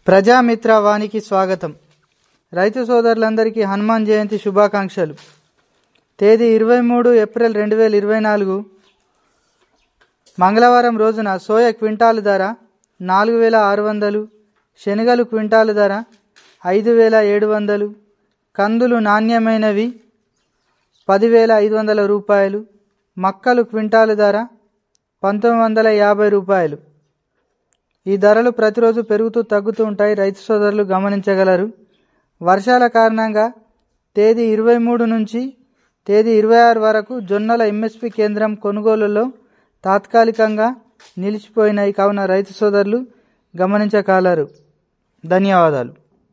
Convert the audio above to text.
ప్రజామిత్ర వానికి స్వాగతం రైతు సోదరులందరికీ హనుమాన్ జయంతి శుభాకాంక్షలు తేదీ ఇరవై మూడు ఏప్రిల్ రెండు వేల ఇరవై నాలుగు మంగళవారం రోజున సోయ క్వింటాలు ధర నాలుగు వేల ఆరు వందలు శనగలు క్వింటాలు ధర ఐదు వేల ఏడు వందలు కందులు నాణ్యమైనవి పదివేల ఐదు వందల రూపాయలు మక్కలు క్వింటాలు ధర పంతొమ్మిది వందల యాభై రూపాయలు ఈ ధరలు ప్రతిరోజు పెరుగుతూ తగ్గుతూ ఉంటాయి రైతు సోదరులు గమనించగలరు వర్షాల కారణంగా తేదీ ఇరవై మూడు నుంచి తేదీ ఇరవై ఆరు వరకు జొన్నల ఎంఎస్పి కేంద్రం కొనుగోలులో తాత్కాలికంగా నిలిచిపోయినాయి కావున రైతు సోదరులు గమనించగలరు ధన్యవాదాలు